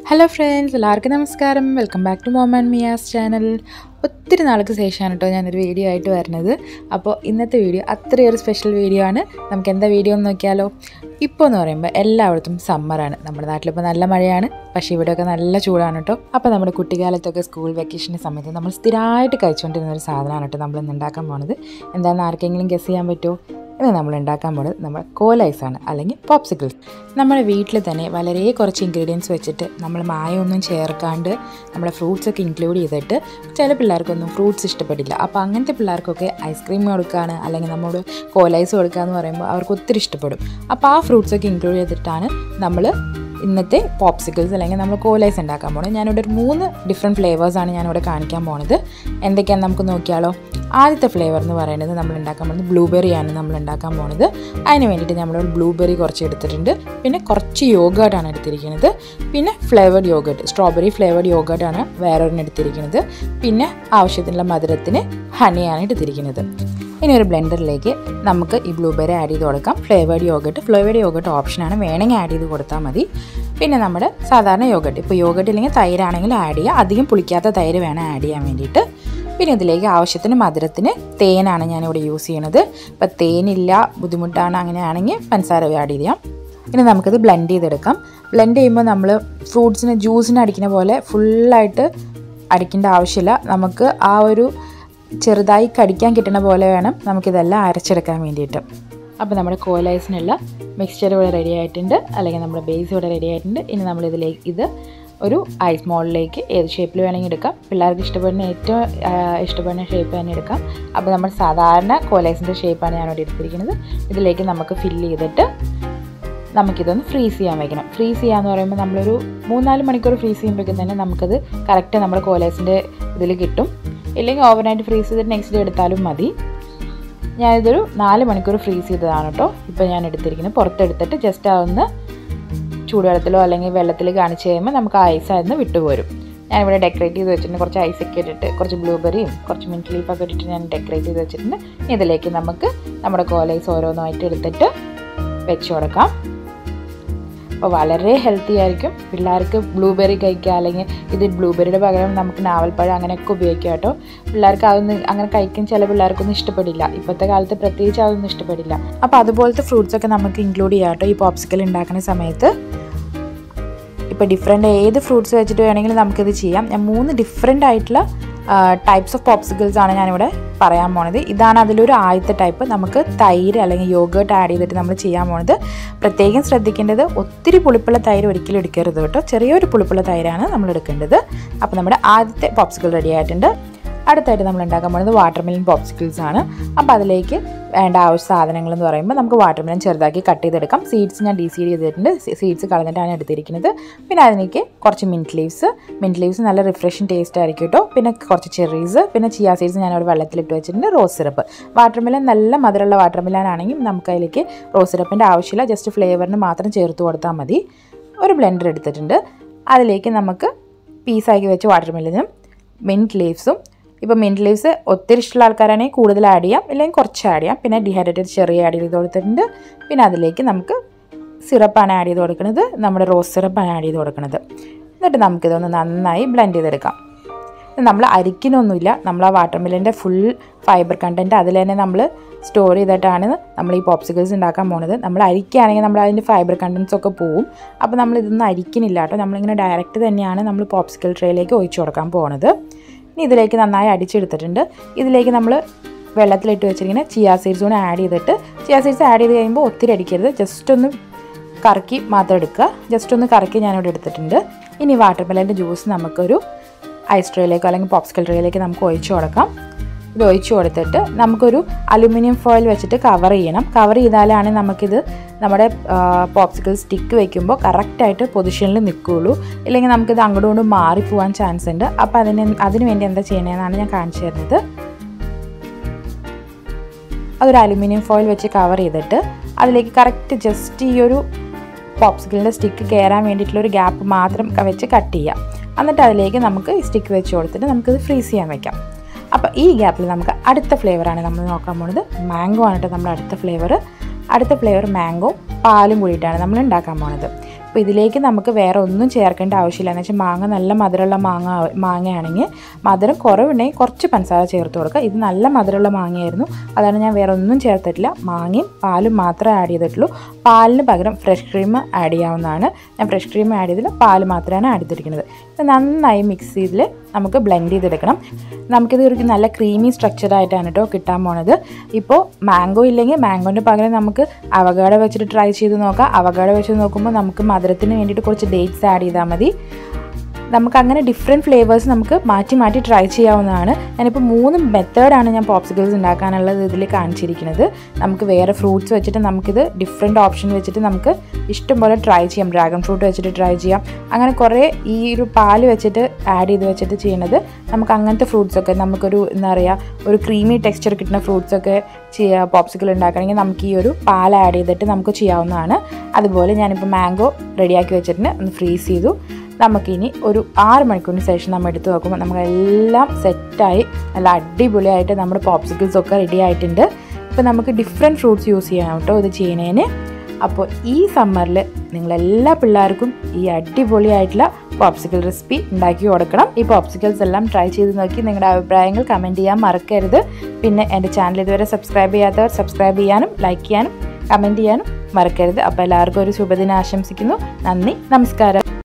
hello friends എല്ലാവർക്കും നമസ്കാരം welcome back to mom and Mia's channel ഒത്തിരി നാൾക്ക് ശേഷമാണ് കേട്ടോ ഞാനൊരു വീഡിയോ ആയിട്ട് വരുന്നത് അപ്പോൾ ഇന്നത്തെ വീഡിയോ അത്രയൊരു സ്പെഷ്യൽ വീഡിയോ ആണ് നമുക്ക് എന്താ വീഡിയോ എന്ന് നോക്കിയാലോ ഇപ്പോൾ എന്ന് പറയുമ്പോൾ എല്ലായിടത്തും സമ്മറാണ് നമ്മുടെ നാട്ടിലിപ്പോൾ നല്ല മഴയാണ് പക്ഷേ ഇവിടെയൊക്കെ നല്ല ചൂടാണ് കേട്ടോ അപ്പോൾ നമ്മുടെ കുട്ടിക്കാലത്തൊക്കെ സ്കൂൾ വെക്കേഷൻ്റെ സമയത്ത് നമ്മൾ സ്ഥിരമായിട്ട് കഴിച്ചുകൊണ്ടിരുന്ന ഒരു സാധനമാണ് കേട്ടോ നമ്മൾ ഇന്ന് ഉണ്ടാക്കാൻ പോണത് എന്താണെന്ന് ആർക്കെങ്കിലും ഗസ് ചെയ്യാൻ പറ്റുമോ ഇന്ന് നമ്മൾ ഉണ്ടാക്കാൻ പോകുന്നത് നമ്മുടെ കോലൈസാണ് അല്ലെങ്കിൽ പോപ്സിക്കിൾസ് നമ്മുടെ വീട്ടിൽ തന്നെ വളരെ കുറച്ച് ഇൻഗ്രീഡിയൻസ് വെച്ചിട്ട് നമ്മൾ മായമൊന്നും ചേർക്കാണ്ട് നമ്മുടെ ഫ്രൂട്ട്സ് ഒക്കെ ഇൻക്ലൂഡ് ചെയ്തിട്ട് ചില പിള്ളേർക്കൊന്നും ഫ്രൂട്ട്സ് ഇഷ്ടപ്പെടില്ല അപ്പോൾ അങ്ങനത്തെ പിള്ളേർക്കൊക്കെ ഐസ്ക്രീം കൊടുക്കുകയാണ് അല്ലെങ്കിൽ നമ്മൾ കോലൈസ് കൊടുക്കുക എന്ന് പറയുമ്പോൾ അവർക്ക് ഒത്തിരി ഇഷ്ടപ്പെടും അപ്പോൾ ആ ഫ്രൂട്ട്സ് ഒക്കെ ഇൻക്ലൂഡ് ചെയ്തിട്ടാണ് നമ്മൾ ഇന്നത്തെ പോപ്സിക്കിൾസ് അല്ലെങ്കിൽ നമ്മൾ കോലൈസ് ഉണ്ടാക്കാൻ പോകുന്നത് ഞാനിവിടെ ഒരു മൂന്ന് ഡിഫറെൻറ്റ് ഫ്ലേവേഴ്സാണ് ഞാനിവിടെ കാണിക്കാൻ പോണത് എന്തൊക്കെയാണെന്ന് നമുക്ക് നോക്കിയാലോ ആദ്യത്തെ ഫ്ലേവർ എന്ന് പറയുന്നത് നമ്മൾ ഉണ്ടാക്കാൻ പോകുന്നത് ബ്ലൂബെറിയാണ് നമ്മൾ ഉണ്ടാക്കാൻ പോണത് അതിന് വേണ്ടിയിട്ട് നമ്മൾ ബ്ലൂബെറി കുറച്ച് എടുത്തിട്ടുണ്ട് പിന്നെ കുറച്ച് യോഗേർട്ടാണ് എടുത്തിരിക്കുന്നത് പിന്നെ ഫ്ലേവേർഡ് യോഗേർട്ട് സ്ട്രോബെറി ഫ്ലേവേർഡ് യോഗേർട്ടാണ് വേറൊരെണ്ണം എടുത്തിരിക്കുന്നത് പിന്നെ ആവശ്യത്തിനുള്ള മധുരത്തിന് ഹണിയാണ് എടുത്തിരിക്കുന്നത് ഇനി ഒരു ബ്ലെൻഡറിലേക്ക് നമുക്ക് ഈ ബ്ലൂബെറി ആഡ് ചെയ്ത് കൊടുക്കാം ഫ്ലേവേർഡ് യോഗട്ട് ഫ്ലേവേർഡ് യോഗട്ട് ഓപ്ഷനാണ് വേണമെങ്കിൽ ആഡ് ചെയ്ത് കൊടുത്താൽ മതി പിന്നെ നമ്മുടെ സാധാരണ യോഗട്ട് ഇപ്പോൾ യോഗട്ട് ഇല്ലെങ്കിൽ തൈരാണെങ്കിൽ ആഡ് ചെയ്യുക അധികം പുളിക്കാത്ത തൈര് വേണം ആഡ് ചെയ്യാൻ വേണ്ടിയിട്ട് പിന്നെ ഇതിലേക്ക് ആവശ്യത്തിന് മധുരത്തിന് തേനാണ് ഞാനിവിടെ യൂസ് ചെയ്യണത് ഇപ്പോൾ തേനില്ല ബുദ്ധിമുട്ടാണ് അങ്ങനെയാണെങ്കിൽ പഞ്ചസാര ആഡ് ചെയ്യാം ഇനി നമുക്കിത് ബ്ലെൻഡ് ചെയ്തെടുക്കാം ബ്ലെൻഡ് ചെയ്യുമ്പോൾ നമ്മൾ ഫ്രൂട്ട്സിന് ജ്യൂസിന് അടിക്കുന്ന പോലെ ഫുള്ളായിട്ട് അടിക്കേണ്ട ആവശ്യമില്ല നമുക്ക് ആ ഒരു ചെറുതായി കടിക്കാൻ കിട്ടുന്ന പോലെ വേണം നമുക്കിതെല്ലാം അരച്ചെടുക്കാൻ വേണ്ടിയിട്ട് അപ്പോൾ നമ്മുടെ കോലൈസിനുള്ള മിക്സ്ചർ ഇവിടെ റെഡി ആയിട്ടുണ്ട് അല്ലെങ്കിൽ നമ്മുടെ ബേസ് ഇവിടെ റെഡി ആയിട്ടുണ്ട് ഇനി നമ്മളിതിലേക്ക് ഇത് ഒരു ഐസ് മോളിലേക്ക് ഏത് ഷേപ്പിൽ വേണമെങ്കിൽ എടുക്കാം പിള്ളേർക്ക് ഇഷ്ടപ്പെടുന്ന ഏറ്റവും ഇഷ്ടപ്പെടുന്ന ഷേപ്പ് തന്നെ എടുക്കാം അപ്പോൾ നമ്മൾ സാധാരണ കോലൈസിൻ്റെ ഷേപ്പാണ് ഞാനിവിടെ എടുത്തിരിക്കുന്നത് ഇതിലേക്ക് നമുക്ക് ഫില്ല് ചെയ്തിട്ട് നമുക്കിതൊന്ന് ഫ്രീസ് ചെയ്യാൻ വയ്ക്കണം ഫ്രീസ് ചെയ്യാന്ന് പറയുമ്പോൾ നമ്മളൊരു മൂന്നാല് മണിക്കൂർ ഫ്രീസ് ചെയ്യുമ്പോഴേക്കും തന്നെ നമുക്കത് കറക്റ്റ് നമ്മുടെ കോലൈസിൻ്റെ ഇതിൽ കിട്ടും ഇല്ലെങ്കിൽ ഓവർനൈറ്റ് ഫ്രീസ് ചെയ്തിട്ട് നെക്സ്റ്റ് ഡേ എടുത്താലും മതി ഞാനിതൊരു നാല് മണിക്കൂർ ഫ്രീസ് ചെയ്തതാണ് കേട്ടോ ഇപ്പോൾ ഞാൻ എടുത്തിരിക്കുന്നത് പുറത്തെടുത്തിട്ട് ജസ്റ്റ് അതൊന്ന് ചൂടുവെള്ളത്തിലോ അല്ലെങ്കിൽ വെള്ളത്തിൽ കാണിച്ച് കഴിയുമ്പോൾ നമുക്ക് ഐസ് അതിൽ നിന്ന് വിട്ടുപോരും ഞാനിവിടെ ഡെക്കറേറ്റ് ചെയ്ത് വെച്ചിട്ടുണ്ട് കുറച്ച് ഐസൊക്കെ ഇട്ടിട്ട് കുറച്ച് ബ്ലൂബെറിയും കുറച്ച് മിൻറ്റ് ലീഫൊക്കെ ഇട്ടിട്ട് ഞാൻ ഡെക്കറേറ്റ് ചെയ്ത് വെച്ചിട്ടുണ്ട് ഇതിലേക്ക് നമുക്ക് നമ്മുടെ കോലൈസ് ഓരോന്നായിട്ട് എടുത്തിട്ട് വെച്ച് കൊടുക്കാം അപ്പോൾ വളരെ ഹെൽത്തി ആയിരിക്കും പിള്ളേർക്ക് ബ്ലൂബെറി കഴിക്കുക അല്ലെങ്കിൽ ഇത് ബ്ലൂബെറിയുടെ പകരം നമുക്ക് നാവൽപ്പഴം അങ്ങനെയൊക്കെ ഉപയോഗിക്കാം കേട്ടോ പിള്ളേർക്ക് അതൊന്നും അങ്ങനെ കഴിക്കാൻ ചില പിള്ളേർക്കൊന്നും ഇഷ്ടപ്പെടില്ല ഇപ്പോഴത്തെ കാലത്ത് പ്രത്യേകിച്ച് അതൊന്നും ഇഷ്ടപ്പെടില്ല അപ്പോൾ അതുപോലത്തെ ഫ്രൂട്ട്സ് ഒക്കെ നമുക്ക് ഇൻക്ലൂഡ് ചെയ്യാം കേട്ടോ ഈ പോപ്സിക്കൽ ഉണ്ടാക്കുന്ന സമയത്ത് ഇപ്പോൾ ഡിഫറെൻ്റ് ഏത് ഫ്രൂട്ട്സ് വെച്ചിട്ട് വേണമെങ്കിലും നമുക്കിത് ചെയ്യാം ഞാൻ മൂന്ന് ഡിഫറെൻ്റ് ആയിട്ടുള്ള ടൈപ്സ് ഓഫ് പോപ്സിക്കിൾസ് ആണ് ഞാനിവിടെ പറയാൻ പോണത് ഇതാണ് അതിലൊരു ആദ്യത്തെ ടൈപ്പ് നമുക്ക് തൈര് അല്ലെങ്കിൽ യോഗേർട്ട് ആഡ് ചെയ്തിട്ട് നമ്മൾ ചെയ്യാൻ പോണത് പ്രത്യേകം ശ്രദ്ധിക്കേണ്ടത് ഒത്തിരി പുളിപ്പുള്ള തൈര് ഒരിക്കലും എടുക്കരുത് കേട്ടോ ചെറിയൊരു പുളിപ്പുള്ള തൈരാണ് നമ്മൾ എടുക്കേണ്ടത് അപ്പോൾ നമ്മുടെ ആദ്യത്തെ പോപ്സിക്കിൾ റെഡി ആയിട്ടുണ്ട് അടുത്തായിട്ട് നമ്മൾ ഉണ്ടാക്കാൻ പോകുന്നത് വാട്ടർമെലൻ പോപ്സിക്കിൾസ് ആണ് അപ്പോൾ അതിലേക്ക് വേണ്ട ആവശ്യ സാധനങ്ങൾ എന്ന് പറയുമ്പോൾ നമുക്ക് വാട്ടർമെലൻ ചെറുതാക്കി കട്ട് ചെയ്തെടുക്കാം സീഡ്സ് ഞാൻ ഡീസീഡ് ചെയ്തിട്ടുണ്ട് സീഡ്സ് കളഞ്ഞിട്ടാണ് എടുത്തിരിക്കുന്നത് പിന്നെ അതിലേക്ക് കുറച്ച് മിൻറ്റ് ലീവ്സ് മിൻറ്റ് ലീവ്സ് നല്ല റിഫ്രഷിങ് ടേസ്റ്റ് ആയിരിക്കും കേട്ടോ പിന്നെ കുറച്ച് ചെറീസ് പിന്നെ ചിയാ സീഡ്സ് ഞാൻ അവിടെ വെള്ളത്തിലിട്ട് വെച്ചിട്ടുണ്ട് റോസ് സിറപ്പ് വാട്ടർമെലൻ നല്ല മധുരമുള്ള വാട്ടർമെലൻ ആണെങ്കിൽ നമുക്ക് അതിലേക്ക് റോസ് സിറപ്പിൻ്റെ ആവശ്യമില്ല ജസ്റ്റ് ഫ്ലേവറിന് മാത്രം ചേർത്ത് കൊടുത്താൽ മതി ഒരു ബ്ലെൻഡർ എടുത്തിട്ടുണ്ട് അതിലേക്ക് നമുക്ക് പീസാക്കി വെച്ച് വാട്ടർമെലനും മിൻറ്റ് ലീവ്സും ഇപ്പോൾ മിൻറ്റ് ലീവ്സ് ഒത്തിരി ഇഷ്ടമുള്ള ആൾക്കാരാണെങ്കിൽ കൂടുതൽ ആഡ് ചെയ്യാം അല്ലെങ്കിൽ കുറച്ച് ആഡ് ചെയ്യാം പിന്നെ ഡിഹൈഡ്രേറ്റഡ് ചെറിയ ആഡ് ചെയ്ത് കൊടുത്തിട്ടുണ്ട് പിന്നെ അതിലേക്ക് നമുക്ക് സിറപ്പാണ് ആഡ് ചെയ്ത് കൊടുക്കുന്നത് നമ്മുടെ റോസ് സിറപ്പാണ് ആഡ് ചെയ്ത് കൊടുക്കുന്നത് എന്നിട്ട് നമുക്കിതൊന്ന് നന്നായി ബ്ലെൻഡ് ചെയ്തെടുക്കാം നമ്മൾ അരിക്കുന്നൊന്നുമില്ല നമ്മൾ ആ വാട്ടർമെലിൻ്റെ ഫുൾ ഫൈബർ കണ്ടൻറ്റ് അതിൽ തന്നെ നമ്മൾ സ്റ്റോർ ചെയ്തിട്ടാണ് നമ്മൾ ഈ പോപ്സിക്കിൾസ് ഉണ്ടാക്കാൻ പോകുന്നത് നമ്മൾ അരിക്കുകയാണെങ്കിൽ നമ്മൾ അതിൻ്റെ ഫൈബർ കണ്ടൻസ് ഒക്കെ പോവും അപ്പോൾ നമ്മൾ ഇതൊന്നും അരിക്കുന്നില്ല കേട്ടോ നമ്മളിങ്ങനെ ഡയറക്റ്റ് തന്നെയാണ് നമ്മൾ പോപ്സിക്കിൾ ട്രേയിലേക്ക് ഒഴിച്ചു കൊടുക്കാൻ പോകുന്നത് ഇനി ഇതിലേക്ക് നന്നായി അടിച്ചെടുത്തിട്ടുണ്ട് ഇതിലേക്ക് നമ്മൾ വെള്ളത്തിലിട്ട് വെച്ചിരിക്കുന്ന ചിയാ സീഡ്സ് കൂടെ ആഡ് ചെയ്തിട്ട് ചിയാ സീഡ്സ് ആഡ് ചെയ്ത് കഴിയുമ്പോൾ ഒത്തിരി അടിക്കരുത് ജസ്റ്റ് ഒന്ന് കറക്കി മാത്രം എടുക്കുക ജസ്റ്റ് ഒന്ന് കറക്കി ഞാനിവിടെ എടുത്തിട്ടുണ്ട് ഇനി വാട്ടർമെലൻ്റെ ജ്യൂസ് നമുക്കൊരു ഐസ് ട്രേയിലേക്കോ അല്ലെങ്കിൽ പോപ്സിക്കൽ ട്രേയിലേക്ക് നമുക്ക് ഒഴിച്ചു കൊടുക്കാം ഇത് ഒഴിച്ചു കൊടുത്തിട്ട് നമുക്കൊരു അലുമിനിയം ഫോയിൽ വെച്ചിട്ട് കവർ ചെയ്യണം കവർ ചെയ്താലാണ് നമുക്കിത് നമ്മുടെ പോപ്സിക്കൽ സ്റ്റിക്ക് വെക്കുമ്പോൾ കറക്റ്റായിട്ട് പൊസിഷനിൽ നിൽക്കുകയുള്ളൂ ഇല്ലെങ്കിൽ നമുക്കിത് അങ്ങോട്ടും ഇങ്ങോട്ടും മാറിപ്പോവാൻ ചാൻസ് ഉണ്ട് അപ്പോൾ അതിന് അതിന് വേണ്ടി എന്താ ചെയ്യണതെന്നാണ് ഞാൻ കാണിച്ചു തരുന്നത് അതൊരു അലുമിനിയം ഫോയിൽ വെച്ച് കവർ ചെയ്തിട്ട് അതിലേക്ക് കറക്റ്റ് ജസ്റ്റ് ഈ ഒരു പോപ്സിക്കലിൻ്റെ സ്റ്റിക്ക് കയറാൻ വേണ്ടിയിട്ടുള്ള ഒരു ഗ്യാപ്പ് മാത്രം വെച്ച് കട്ട് ചെയ്യാം എന്നിട്ട് അതിലേക്ക് നമുക്ക് ഈ സ്റ്റിക്ക് വെച്ച് കൊടുത്തിട്ട് നമുക്കിത് ഫ്രീസ് ചെയ്യാൻ വെക്കാം അപ്പോൾ ഈ ഗ്യാപ്പിൽ നമുക്ക് അടുത്ത ഫ്ലേവറാണ് നമ്മൾ നോക്കാൻ പോകുന്നത് മാംഗോ ആണ് കേട്ടോ നമ്മുടെ അടുത്ത ഫ്ലേവർ അടുത്ത ഫ്ലേവർ മാംഗോ പാലും കൂടിയിട്ടാണ് നമ്മൾ ഉണ്ടാക്കാൻ പോണത് ഇപ്പോൾ അപ്പോൾ ഇതിലേക്ക് നമുക്ക് വേറെ ഒന്നും ചേർക്കേണ്ട ആവശ്യമില്ല എന്ന് വെച്ചാൽ മാങ്ങ നല്ല മധുരമുള്ള മാങ്ങ മാങ്ങയാണെങ്കിൽ മധുരം കുറവുണ്ടെങ്കിൽ കുറച്ച് പഞ്ചസാര ചേർത്ത് കൊടുക്കുക ഇത് നല്ല മധുരമുള്ള മാങ്ങയായിരുന്നു അതാണ് ഞാൻ വേറെ ഒന്നും ചേർത്തിട്ടില്ല മാങ്ങയും പാലും മാത്രമേ ആഡ് ചെയ്തിട്ടുള്ളൂ പാലിന് പകരം ഫ്രഷ് ക്രീം ആഡ് ചെയ്യാവുന്നതാണ് ഞാൻ ഫ്രഷ് ക്രീം ആഡ് ചെയ്തില്ല പാൽ മാത്രമാണ് ആഡ് ചെയ്തിരിക്കുന്നത് ഇത് നന്നായി മിക്സ് ചെയ്തിൽ നമുക്ക് ബ്ലെൻഡ് ചെയ്തെടുക്കണം നമുക്കിത് ഒരു നല്ല ക്രീമി സ്ട്രക്ചറായിട്ടാണ് കേട്ടോ കിട്ടാൻ പോണത് ഇപ്പോൾ മാംഗോ ഇല്ലെങ്കിൽ മാംഗോൻ്റെ പകരം നമുക്ക് അവഗാഡ വെച്ചിട്ട് ട്രൈ ചെയ്ത് നോക്കാം അവഗാഡ വെച്ച് നോക്കുമ്പോൾ നമുക്ക് മധുരത്തിന് വേണ്ടിയിട്ട് കുറച്ച് ഡേറ്റ്സ് ആഡ് ചെയ്താൽ മതി നമുക്ക് അങ്ങനെ ഡിഫറെൻറ്റ് ഫ്ലേവേഴ്സ് നമുക്ക് മാറ്റി മാറ്റി ട്രൈ ചെയ്യാവുന്നതാണ് ഞാനിപ്പോൾ മൂന്ന് മെത്തേഡാണ് ഞാൻ പോപ്സിക്കിൾസ് ഉണ്ടാക്കാനുള്ളത് ഇതിൽ കാണിച്ചിരിക്കുന്നത് നമുക്ക് വേറെ ഫ്രൂട്ട്സ് വെച്ചിട്ട് നമുക്കിത് ഡിഫറെൻറ്റ് ഓപ്ഷൻ വെച്ചിട്ട് നമുക്ക് ഇഷ്ടം പോലെ ട്രൈ ചെയ്യാം ഡ്രാഗൺ ഫ്രൂട്ട് വെച്ചിട്ട് ട്രൈ ചെയ്യാം അങ്ങനെ കുറേ ഈ ഒരു പാല് വെച്ചിട്ട് ആഡ് ചെയ്ത് വെച്ചിട്ട് ചെയ്യുന്നത് നമുക്ക് അങ്ങനത്തെ ഫ്രൂട്ട്സൊക്കെ നമുക്കൊരു എന്താ പറയുക ഒരു ക്രീമി ടെക്സ്ചർ കിട്ടുന്ന ഫ്രൂട്ട്സൊക്കെ ചെയ്യുക പോപ്സിക്കിൾ ഉണ്ടാക്കണമെങ്കിൽ നമുക്ക് ഈ ഒരു പാൽ ആഡ് ചെയ്തിട്ട് നമുക്ക് ചെയ്യാവുന്നതാണ് അതുപോലെ ഞാനിപ്പോൾ മാംഗോ റെഡിയാക്കി വെച്ചിട്ട് ഒന്ന് ഫ്രീസ് ചെയ്തു നമുക്കിനി ഒരു ആറ് മണിക്കൂറിന് ശേഷം നമ്മൾ എടുത്ത് നോക്കുമ്പോൾ നമ്മളെല്ലാം സെറ്റായി നല്ല അടിപൊളിയായിട്ട് നമ്മുടെ പോപ്സിക്കിൾസ് ഒക്കെ റെഡി ആയിട്ടുണ്ട് ഇപ്പോൾ നമുക്ക് ഡിഫറെൻറ്റ് ഫ്രൂട്ട്സ് യൂസ് ചെയ്യാം കേട്ടോ ഇത് ചെയ്യുന്നതിന് അപ്പോൾ ഈ സമ്മറിൽ നിങ്ങളെല്ലാ പിള്ളേർക്കും ഈ അടിപൊളിയായിട്ടുള്ള പോപ്സിക്കിൾ റെസിപ്പി ഉണ്ടാക്കി കൊടുക്കണം ഈ പോപ്സിക്കിൾസ് എല്ലാം ട്രൈ ചെയ്ത് നോക്കി നിങ്ങളുടെ അഭിപ്രായങ്ങൾ കമൻറ്റ് ചെയ്യാൻ മറക്കരുത് പിന്നെ എൻ്റെ ചാനൽ ഇതുവരെ സബ്സ്ക്രൈബ് ചെയ്യാത്തവർ സബ്സ്ക്രൈബ് ചെയ്യാനും ലൈക്ക് ചെയ്യാനും കമൻറ്റ് ചെയ്യാനും മറക്കരുത് അപ്പോൾ എല്ലാവർക്കും ഒരു ശുഭദിനം ആശംസിക്കുന്നു നന്ദി നമസ്കാരം